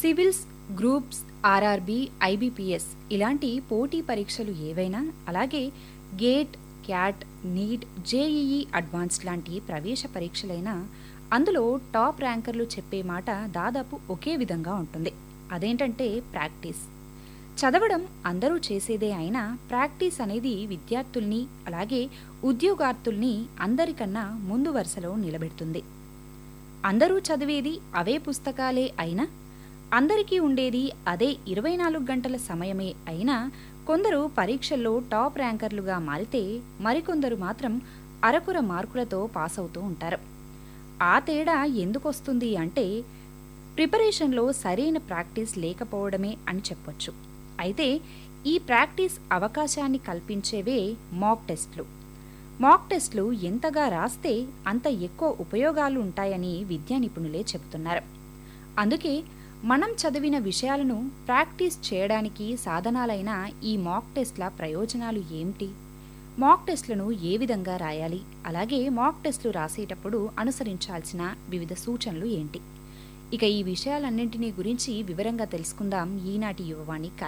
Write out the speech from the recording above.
civils groups RRB IBPS ఇలాంటి పోటీ పరీక్షలు ఏవైనా అలాగే GATE CAT NEET JEE advance లాంటి ప్రవేశ పరీక్షలైనా అందులో టాప్ ర్యాంకర్లు చెప్పే మాట దాదాపు ఒకే విధంగా ఉంటుంది అదేంటంటే ప్రాక్టీస్ చదవడం అందరూ చేసేదే అయినా ప్రాక్టీస్ అనేది విద్యార్థుల్ని అలాగే ఉద్యోగార్థుల్ని అందరికన్నా ముందు వరుసలో నిలబెడుతుంది అందరూ చదివేది అవే పుస్తకాలే అయినా అందరికీ ఉండేది అదే ఇరవై నాలుగు గంటల సమయమే అయినా కొందరు పరీక్షల్లో టాప్ ర్యాంకర్లుగా మారితే మరికొందరు మాత్రం అరకుర మార్కులతో పాస్ అవుతూ ఉంటారు ఆ తేడా ఎందుకొస్తుంది అంటే ప్రిపరేషన్లో సరైన ప్రాక్టీస్ లేకపోవడమే అని చెప్పొచ్చు అయితే ఈ ప్రాక్టీస్ అవకాశాన్ని కల్పించేవే మాక్ టెస్ట్లు మాక్ టెస్ట్లు ఎంతగా రాస్తే అంత ఎక్కువ ఉపయోగాలు ఉంటాయని విద్యా నిపుణులే చెబుతున్నారు అందుకే మనం చదివిన విషయాలను ప్రాక్టీస్ చేయడానికి సాధనాలైన ఈ మాక్ టెస్ట్ల ప్రయోజనాలు ఏమిటి మాక్ టెస్ట్లను ఏ విధంగా రాయాలి అలాగే మాక్ టెస్ట్లు రాసేటప్పుడు అనుసరించాల్సిన వివిధ సూచనలు ఏంటి ఇక ఈ విషయాలన్నింటినీ గురించి వివరంగా తెలుసుకుందాం ఈనాటి యువవాణి